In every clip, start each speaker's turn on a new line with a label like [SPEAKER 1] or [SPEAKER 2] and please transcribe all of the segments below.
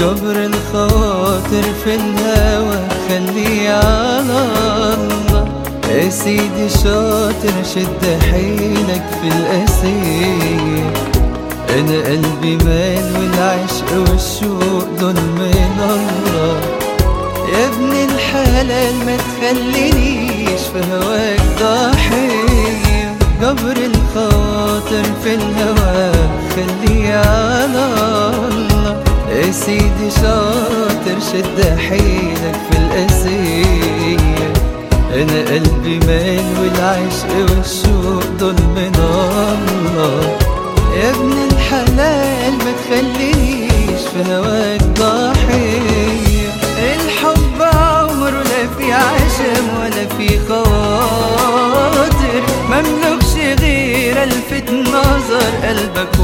[SPEAKER 1] جبر الخواطر في الهوى خليه على الله يا سيدي شاطر شد حيلك في القاسية أنا قلبي مال والعشق والشوق دول من الله يا ابن الحلال ما تخلينيش في هواك ضحية جبر الخاطر في الهوى خليه على الله يا سيدي شاطر شد حيلك في القاسية أنا قلبي مال والعشق والشوق دول من الله يا ابن الحلال ما تخلينيش في هواك ضحية الحب عمره لا في عشم ولا في خواطر مملكش غير الفت نظر قلبك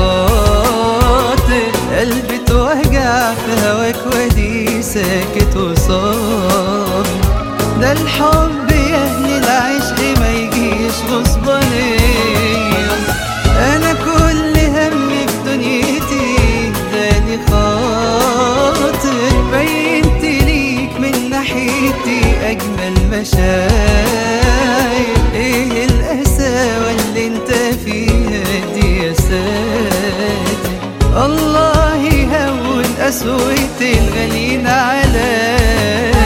[SPEAKER 1] وخاطر قلبي توجع في هواك ودي ساكت وصاب ده الحب يا اهل العشق ما يجيش غصبانية انا كل همي في دنيتي داني خاطر بينت ليك من ناحيتي اجمل مشاعر ايه القساوة اللي انت فيها دي يا ساتر الله يهون قسوة الغالين عليا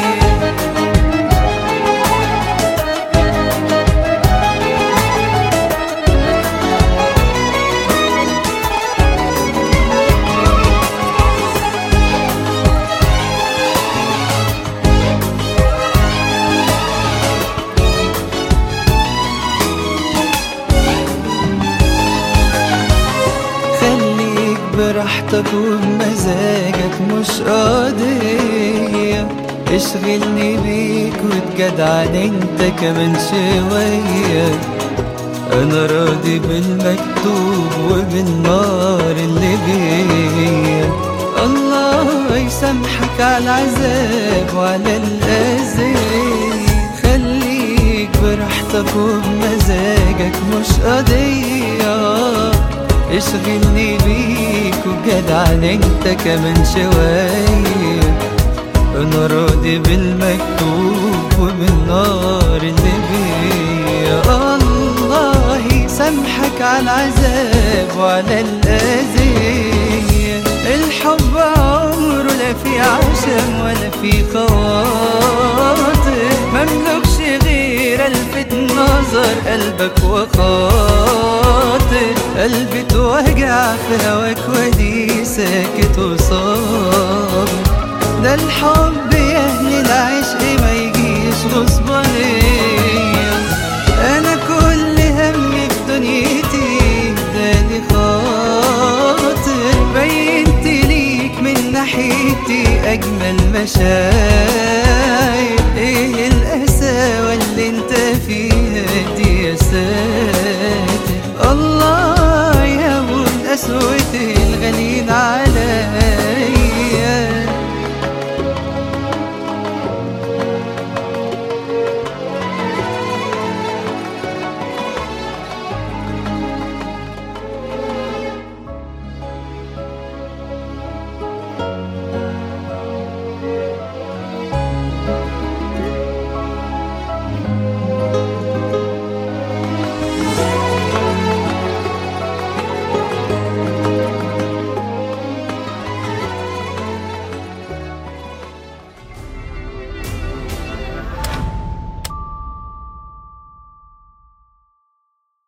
[SPEAKER 1] خليك براحتك وبمزاجك مش قضية اشغلني بيك وتجدعن انت كمان شوية انا راضي بالمكتوب وبالنار اللي بيا الله يسامحك على العذاب وعلى الأذية خليك براحتك وبمزاجك مش قضية اشغلني بيك وجدعن انت كمان شوية انا راضي بالمكتوب وبالنار اللي بيا الله يسامحك على العذاب وعلى الأذية الحب عمره لا في عشم ولا في خواطر مملكش غير الفت نظر قلبك وخاطر قلبي توجع في هواك ودي ساكت وصابر ده الحب يا اهل العشق ما يجيش غصبانية انا كل همي في دنيتي داني خاطر بينت ليك من ناحيتي اجمل مشاعر